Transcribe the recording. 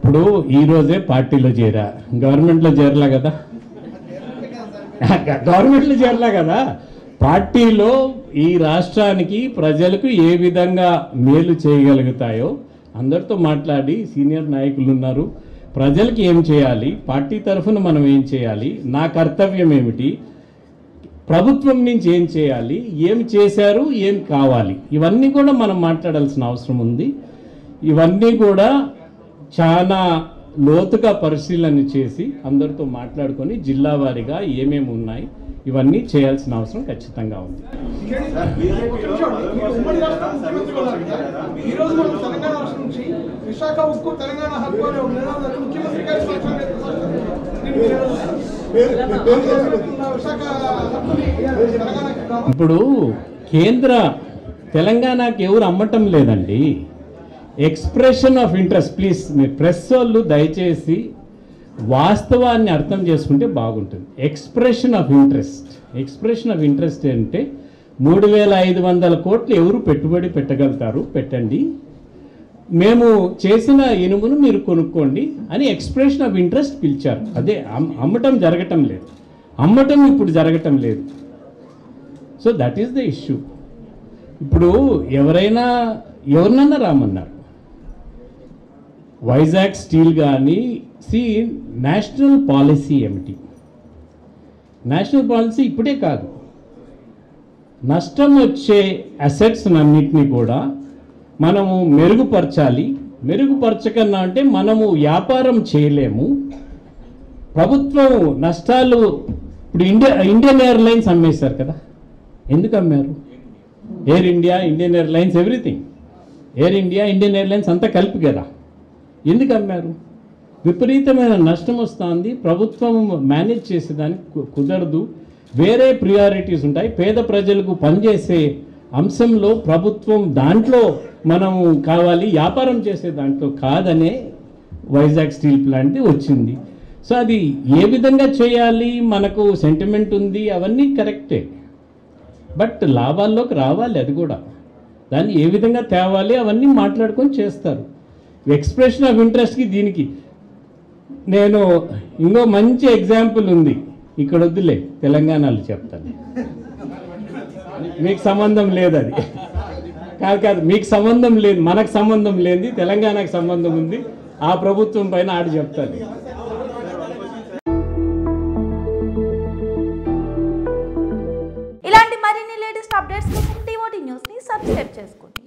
ఇప్పుడు ఈ రోజే పార్టీలో చేరా గవర్నమెంట్లో చేరలా కదా గవర్నమెంట్లో చేరలా కదా పార్టీలో ఈ రాష్ట్రానికి ప్రజలకు ఏ విధంగా మేలు చేయగలుగుతాయో అందరితో మాట్లాడి సీనియర్ నాయకులు ఉన్నారు ప్రజలకి ఏం చేయాలి పార్టీ తరఫున మనం ఏం చేయాలి నా కర్తవ్యం ఏమిటి ప్రభుత్వం నుంచి ఏం చేయాలి ఏం చేశారు ఏం కావాలి ఇవన్నీ కూడా మనం మాట్లాడాల్సిన అవసరం ఉంది ఇవన్నీ కూడా చాలా లోతుగా పరిశీలన చేసి అందరితో మాట్లాడుకొని జిల్లా వారీగా ఏమేమి ఉన్నాయి ఇవన్నీ చేయాల్సిన అవసరం ఖచ్చితంగా ఉంది ఉమ్మడి రాష్ట్ర ముఖ్యమంత్రి ఉన్నారు కదా. ఈ రోజు మనం తెలంగాణ రాష్ట్రం నుంచి విశాఖ ఉక్కు తెలంగాణ హక్కు అనే ఒక నినాదాన్ని ముఖ్యమంత్రి గారి సమక్షంలో ఎత్తుకొస్తారు. దీన్ని మీరు ఏమనుకుంటున్నారు? విశాఖ హక్కుని తెలంగాణకి కావాలి. ఇప్పుడు కేంద్ర తెలంగాణకి ఎవరు అమ్మటం లేదండి ఎక్స్ప్రెషన్ ఆఫ్ ఇంట్రెస్ట్ ప్లీజ్ మీ ప్రెస్ వాళ్ళు దయచేసి వాస్తవాన్ని అర్థం చేసుకుంటే బాగుంటుంది expression of interest expression of interest అంటే మూడు వేల ఐదు వందల కోట్లు ఎవరు పెట్టుబడి పెట్టగలుగుతారు పెట్టండి మేము చేసిన ఇనుమును మీరు కొనుక్కోండి అని ఎక్స్ప్రెషన్ ఆఫ్ ఇంట్రెస్ట్ పిలిచారు అదే అమ్- అమ్మటం జరగటం లేదు అమ్మటం ఇప్పుడు జరగటం లేదు so that is the issue ఇప్పుడు ఎవరైనా ఎవరినన్నా రామన్నారు వైజాగ్ స్టీల్ కానీ సి నేషనల్ పాలసీ ఏమిటి నేషనల్ పాలసీ ఇప్పుడే కాదు నష్టం వచ్చే అసెట్స్ అన్నింటినీ కూడా మనము మెరుగుపరచాలి మెరుగుపరచకన్నా అంటే మనము వ్యాపారం చేయలేము ప్రభుత్వం నష్టాలు ఇప్పుడు ఇండియా ఇండియన్ ఎయిర్లైన్స్ అమ్మేశారు కదా ఎందుకు అమ్మారు Air India Indian Airlines everything Air India Indian Airlines అంతా కలిపి కదా ఎందుకు అమ్మారు విపరీతమైన నష్టం వస్తుంది ప్రభుత్వం మేనేజ్ చేసేదానికి కు- కుదరదు వేరే ప్రియారిటీస్ ఉంటాయి పేద ప్రజలకు పనిచేసే అంశంలో ప్రభుత్వం దాంట్లో మనం కావాలి వ్యాపారం చేసే దాంట్లో కాదనే వైజాగ్ స్టీల్ ప్లాంట్ వచ్చింది సో అది ఏ విధంగా చేయాలి మనకు సెంటిమెంట్ ఉంది అవన్నీ కరెక్టే బట్ లాభాల్లోకి రావాలి అది కూడా దాన్ని ఏ విధంగా తేవాలి అవన్నీ మాట్లాడుకొని చేస్తారు ఎక్స్ప్రెషన్ ఆఫ్ ఇంట్రెస్ట్కి దీనికి నేను ఇంకో మంచి ఎగ్జాంపుల్ ఉంది ఇక్కడ వద్దులే తెలంగాణలో చెప్తాను మీకు సంబంధం లేదు అది కాదు కాదు మీకు సంబంధం లేదు మనకు సంబంధం లేనిది తెలంగాణకు సంబంధం ఉంది ఆ ప్రభుత్వం పైన ఆడు చెప్తాను ఇలాంటి మరిన్ని లేటెస్ట్ అప్డేట్స్ కోసం టీఓటీ న్యూస్ని సబ్స్క్రైబ్ చేసుకోండి